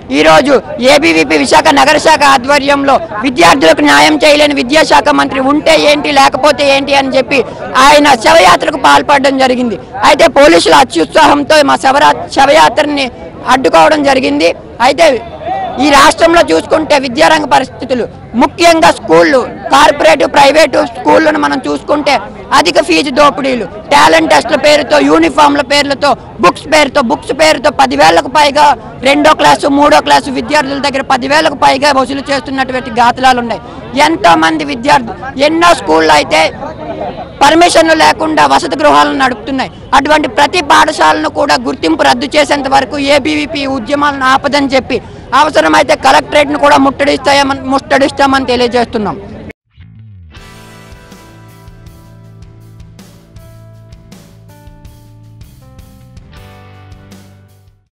ఈరోజు ఏబీవీపీ విశాఖ నగర శాఖ ఆధ్వర్యంలో విద్యార్థులకు న్యాయం చేయలేని విద్యాశాఖ మంత్రి ఉంటే ఏంటి లేకపోతే ఏంటి అని చెప్పి ఆయన శవయాత్రకు పాల్పడడం జరిగింది అయితే పోలీసుల అత్యుత్సాహంతో మా శవరా శవయాత్రని అడ్డుకోవడం జరిగింది అయితే ఈ రాష్ట్రంలో చూసుకుంటే విద్యారంగ పరిస్థితులు ముఖ్యంగా స్కూళ్ళు కార్పొరేట్ ప్రైవేటు స్కూళ్ళను మనం చూసుకుంటే అధిక ఫీజు దోపిడీలు టాలెంట్ టెస్ట్ల పేరుతో యూనిఫామ్ల పేర్లతో బుక్స్ పేరుతో బుక్స్ పేరుతో పదివేలకు పైగా రెండో క్లాసు మూడో క్లాసు విద్యార్థుల దగ్గర పదివేలకు పైగా వసూలు చేస్తున్నటువంటి గాతలాలు ఉన్నాయి ఎంతో మంది విద్యార్థులు ఎన్నో స్కూళ్ళు అయితే పర్మిషన్లు లేకుండా వసతి గృహాలను నడుపుతున్నాయి అటువంటి ప్రతి పాఠశాలను కూడా గుర్తింపు రద్దు చేసేంత వరకు ఏబీవీపీ ఉద్యమాలను ఆపదని చెప్పి అవసరమైతే కలెక్టరేట్ను కూడా ముట్టడిస్తాయమని ముట్టడిస్తామని తెలియజేస్తున్నాం